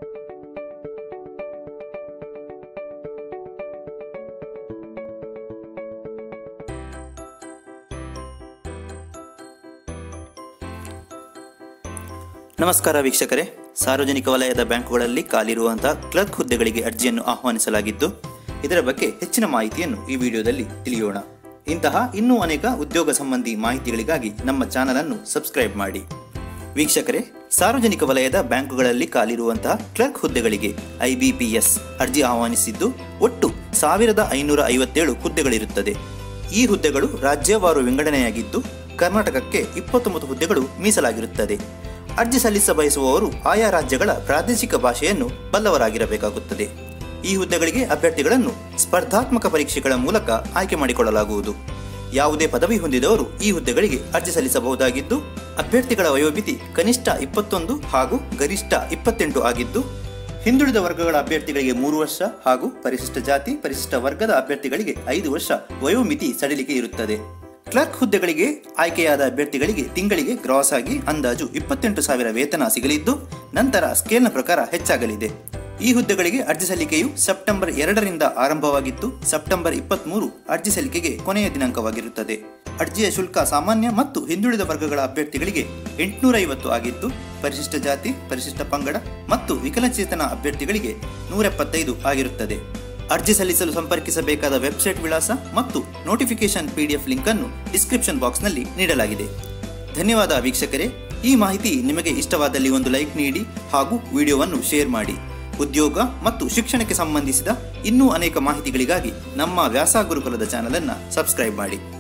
ನಮಸ್ಕಾರ ವೀಕ್ಷಕರೇ ಸಾರ್ವಜನಿಕ ವಲಯದ ಬ್ಯಾಂಕುಗಳಲ್ಲಿ ಖಾಲಿರುವಂತಹ ಕ್ಲರ್ಕ್ ಹುದ್ದೆಗಳಿಗೆ ಅರ್ಜಿಯನ್ನು ಆಹ್ವಾನಿಸಲಾಗಿದ್ದು ಇದರ ಬಗ್ಗೆ ಹೆಚ್ಚಿನ ಮಾಹಿತಿಯನ್ನು ಈ ವಿಡಿಯೋದಲ್ಲಿ ತಿಳಿಯೋಣ ಇಂತಹ ಇನ್ನೂ ಅನೇಕ ಉದ್ಯೋಗ ಸಂಬಂಧಿ ಮಾಹಿತಿಗಳಿಗಾಗಿ ನಮ್ಮ ಚಾನಲ್ ಅನ್ನು ಸಬ್ಸ್ಕ್ರೈಬ್ ಮಾಡಿ ವೀಕ್ಷಕರೇ ಸಾರ್ವಜನಿಕ ವಲಯದ ಬ್ಯಾಂಕುಗಳಲ್ಲಿ ಖಾಲಿರುವಂತಹ ಕ್ಲರ್ಕ್ ಹುದ್ದೆಗಳಿಗೆ ಐಬಿಪಿಎಸ್ ಅರ್ಜಿ ಆಹ್ವಾನಿಸಿದ್ದು ಒಟ್ಟು ಸಾವಿರದ ಐನೂರ ಐವತ್ತೇಳು ಹುದ್ದೆಗಳಿರುತ್ತದೆ ಈ ಹುದ್ದೆಗಳು ರಾಜ್ಯವಾರು ವಿಂಗಡಣೆಯಾಗಿದ್ದು ಕರ್ನಾಟಕಕ್ಕೆ ಇಪ್ಪತ್ತೊಂಬತ್ತು ಹುದ್ದೆಗಳು ಮೀಸಲಾಗಿರುತ್ತದೆ ಅರ್ಜಿ ಸಲ್ಲಿಸ ಬಯಸುವವರು ಆಯಾ ರಾಜ್ಯಗಳ ಪ್ರಾದೇಶಿಕ ಭಾಷೆಯನ್ನು ಬಲ್ಲವರಾಗಿರಬೇಕಾಗುತ್ತದೆ ಈ ಹುದ್ದೆಗಳಿಗೆ ಅಭ್ಯರ್ಥಿಗಳನ್ನು ಸ್ಪರ್ಧಾತ್ಮಕ ಪರೀಕ್ಷೆಗಳ ಮೂಲಕ ಆಯ್ಕೆ ಮಾಡಿಕೊಳ್ಳಲಾಗುವುದು ಯಾವುದೇ ಪದವಿ ಹೊಂದಿದವರು ಈ ಹುದ್ದೆಗಳಿಗೆ ಅರ್ಜಿ ಸಲ್ಲಿಸಬಹುದಾಗಿದ್ದು ಅಭ್ಯರ್ಥಿಗಳ ವಯೋಮಿತಿ ಕನಿಷ್ಠ ಇಪ್ಪತ್ತೊಂದು ಹಾಗೂ ಗರಿಷ್ಠ ಇಪ್ಪತ್ತೆಂಟು ಆಗಿದ್ದು ಹಿಂದುಳಿದ ವರ್ಗಗಳ ಅಭ್ಯರ್ಥಿಗಳಿಗೆ ಮೂರು ವರ್ಷ ಹಾಗೂ ಪರಿಶಿಷ್ಟ ಜಾತಿ ಪರಿಶಿಷ್ಟ ವರ್ಗದ ಅಭ್ಯರ್ಥಿಗಳಿಗೆ ಐದು ವರ್ಷ ವಯೋಮಿತಿ ಸಡಿಲಿಕೆ ಇರುತ್ತದೆ ಕ್ಲರ್ಕ್ ಹುದ್ದೆಗಳಿಗೆ ಆಯ್ಕೆಯಾದ ಅಭ್ಯರ್ಥಿಗಳಿಗೆ ತಿಂಗಳಿಗೆ ಗ್ರಾಸ್ ಆಗಿ ಅಂದಾಜು ಇಪ್ಪತ್ತೆಂಟು ಸಾವಿರ ವೇತನ ಸಿಗಲಿದ್ದು ನಂತರ ಸ್ಕೇಲ್ನ ಪ್ರಕಾರ ಹೆಚ್ಚಾಗಲಿದೆ ಈ ಹುದ್ದೆಗಳಿಗೆ ಅರ್ಜಿ ಸಲ್ಲಿಕೆಯು ಸೆಪ್ಟೆಂಬರ್ ಎರಡರಿಂದ ಆರಂಭವಾಗಿದ್ದು ಸೆಪ್ಟೆಂಬರ್ ಇಪ್ಪತ್ಮೂರು ಅರ್ಜಿ ಸಲ್ಲಿಕೆಗೆ ಕೊನೆಯ ದಿನಾಂಕವಾಗಿರುತ್ತದೆ ಅರ್ಜಿಯ ಶುಲ್ಕ ಸಾಮಾನ್ಯ ಮತ್ತು ಹಿಂದುಳಿದ ವರ್ಗಗಳ ಅಭ್ಯರ್ಥಿಗಳಿಗೆ ಎಂಟುನೂರ ಐವತ್ತು ಆಗಿದ್ದು ಪರಿಶಿಷ್ಟ ಜಾತಿ ಪರಿಶಿಷ್ಟ ಪಂಗಡ ಮತ್ತು ವಿಕಲಚೇತನ ಅಭ್ಯರ್ಥಿಗಳಿಗೆ ನೂರ ಎಪ್ಪತ್ತೈದು ಆಗಿರುತ್ತದೆ ಅರ್ಜಿ ಸಲ್ಲಿಸಲು ಸಂಪರ್ಕಿಸಬೇಕಾದ ವೆಬ್ಸೈಟ್ ವಿಳಾಸ ಮತ್ತು ನೋಟಿಫಿಕೇಶನ್ ಪಿಡಿಎಫ್ ಲಿಂಕ್ ಅನ್ನು ಡಿಸ್ಕ್ರಿಪ್ಷನ್ ಬಾಕ್ಸ್ನಲ್ಲಿ ನೀಡಲಾಗಿದೆ ಧನ್ಯವಾದ ವೀಕ್ಷಕರೇ ಈ ಮಾಹಿತಿ ನಿಮಗೆ ಇಷ್ಟವಾದಲ್ಲಿ ಒಂದು ಲೈಕ್ ನೀಡಿ ಹಾಗೂ ವಿಡಿಯೋವನ್ನು ಶೇರ್ ಮಾಡಿ ಉದ್ಯೋಗ ಮತ್ತು ಶಿಕ್ಷಣಕ್ಕೆ ಸಂಬಂಧಿಸಿದ ಇನ್ನೂ ಅನೇಕ ಮಾಹಿತಿಗಳಿಗಾಗಿ ನಮ್ಮ ವ್ಯಾಸ ಗುರುಕುಲದ ಚಾನಲ್ ಅನ್ನು ಸಬ್ಸ್ಕ್ರೈಬ್ ಮಾಡಿ